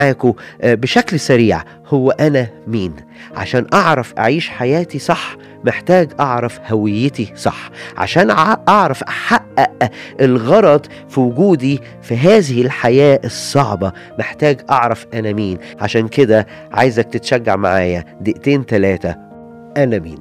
معاكم بشكل سريع هو أنا مين عشان أعرف أعيش حياتي صح محتاج أعرف هويتي صح عشان أع- أعرف أحقق الغرض في وجودي في هذه الحياة الصعبة محتاج أعرف أنا مين عشان كده عايزك تتشجع معايا دقيقتين ثلاثة أنا مين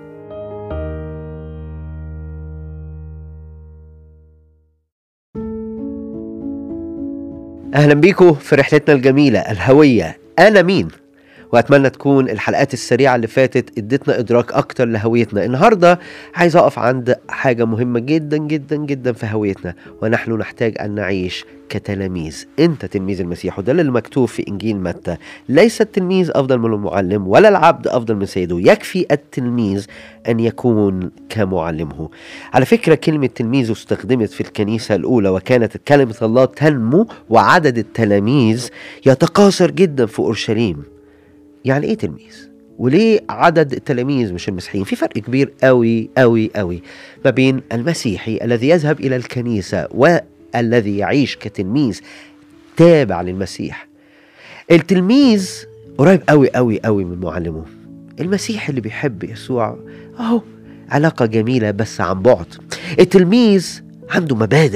اهلا بيكم في رحلتنا الجميله الهويه انا مين واتمنى تكون الحلقات السريعه اللي فاتت ادتنا ادراك اكتر لهويتنا النهارده عايز اقف عند حاجه مهمه جدا جدا جدا في هويتنا ونحن نحتاج ان نعيش كتلاميذ انت تلميذ المسيح وده اللي مكتوب في انجيل متى ليس التلميذ افضل من المعلم ولا العبد افضل من سيده يكفي التلميذ ان يكون كمعلمه على فكره كلمه تلميذ استخدمت في الكنيسه الاولى وكانت كلمه الله تنمو وعدد التلاميذ يتقاصر جدا في اورشليم يعني ايه تلميذ وليه عدد التلاميذ مش المسيحيين في فرق كبير قوي قوي قوي ما بين المسيحي الذي يذهب الى الكنيسه والذي يعيش كتلميذ تابع للمسيح التلميذ قريب قوي قوي قوي من معلمه المسيح اللي بيحب يسوع اهو علاقة جميلة بس عن بعد التلميذ عنده مبادئ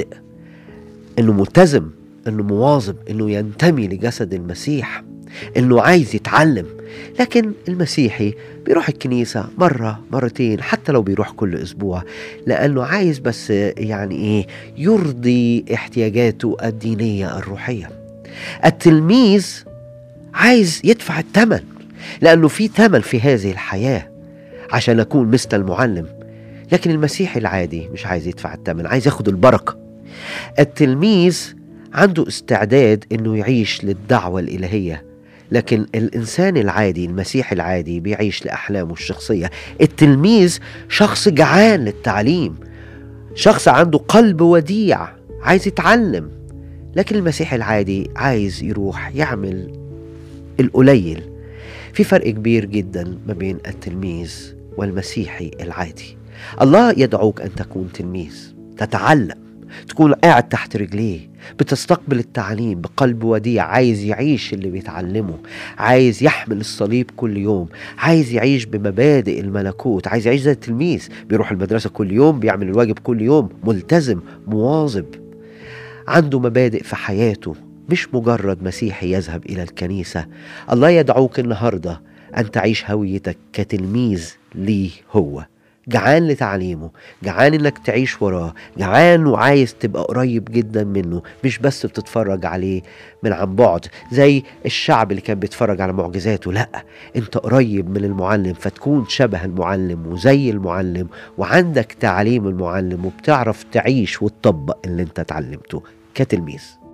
انه ملتزم انه مواظب انه ينتمي لجسد المسيح انه عايز يتعلم لكن المسيحي بيروح الكنيسة مرة مرتين حتى لو بيروح كل أسبوع لأنه عايز بس يعني إيه يرضي احتياجاته الدينية الروحية التلميذ عايز يدفع الثمن لأنه في ثمن في هذه الحياة عشان أكون مثل المعلم لكن المسيحي العادي مش عايز يدفع الثمن عايز ياخد البركة التلميذ عنده استعداد انه يعيش للدعوة الإلهية لكن الإنسان العادي المسيحي العادي بيعيش لأحلامه الشخصية التلميذ شخص جعان للتعليم شخص عنده قلب وديع عايز يتعلم لكن المسيحي العادي عايز يروح يعمل القليل في فرق كبير جدا ما بين التلميذ والمسيحي العادي الله يدعوك أن تكون تلميذ تتعلم تكون قاعد تحت رجليه بتستقبل التعليم بقلب وديع عايز يعيش اللي بيتعلمه عايز يحمل الصليب كل يوم عايز يعيش بمبادئ الملكوت عايز يعيش زي التلميذ بيروح المدرسة كل يوم بيعمل الواجب كل يوم ملتزم مواظب عنده مبادئ في حياته مش مجرد مسيحي يذهب إلى الكنيسة الله يدعوك النهاردة أن تعيش هويتك كتلميذ ليه هو جعان لتعليمه جعان انك تعيش وراه جعان وعايز تبقى قريب جدا منه مش بس بتتفرج عليه من عن بعد زي الشعب اللي كان بيتفرج على معجزاته لا انت قريب من المعلم فتكون شبه المعلم وزي المعلم وعندك تعليم المعلم وبتعرف تعيش وتطبق اللي انت اتعلمته كتلميذ